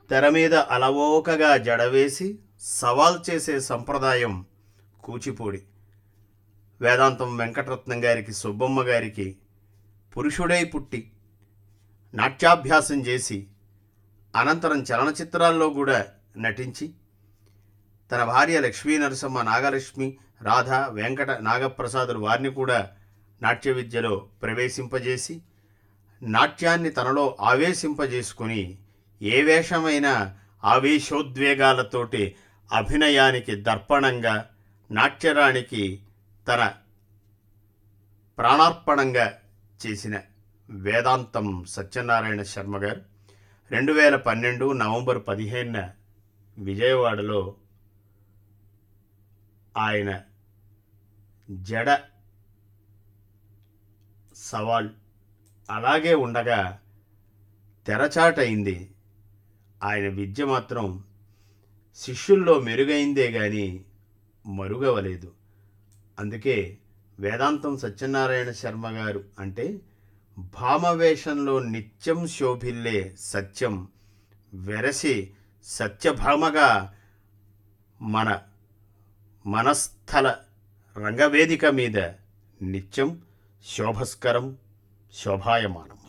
తెర మీద అలవోకగా జడవేసి సవాల్ చేసే సంప్రదాయం కూచిపూడి వేదాంతం వెంకటరత్నం గారికి సుబ్బమ్మ గారికి పురుషుడై పుట్టి నాట్యాభ్యాసం చేసి అనంతరం చలనచిత్రాల్లో కూడా నటించి తన భార్య లక్ష్మీ నరసమ్మ నాగలక్ష్మి రాధ వెంకట నాగప్రసాదులు వారిని కూడా నాట్య విద్యలో ప్రవేశింపజేసి నాట్యాన్ని తనలో ఆవేశింపజేసుకుని ఏ వేషమైనా ఆవేశోద్వేగాలతోటి అభినయానికి దర్పణంగా నాట్యరానికి తన ప్రాణార్పణంగా చేసిన వేదాంతం సత్యనారాయణ శర్మ గారు రెండు వేల పన్నెండు నవంబర్ పదిహేనున విజయవాడలో ఆయన జడ సవాల్ అలాగే ఉండగా తెరచాటైంది ఆయన విద్య మాత్రం శిష్యుల్లో మెరుగైందే గాని మరుగవలేదు అందుకే వేదాంతం సత్యనారాయణ శర్మ గారు అంటే భామవేషంలో నిత్యం శోభిల్లే సత్యం వెరసి సత్యభామగా మన మనస్థల రంగవేదిక మీద నిత్యం శోభస్కరం శోభాయమానం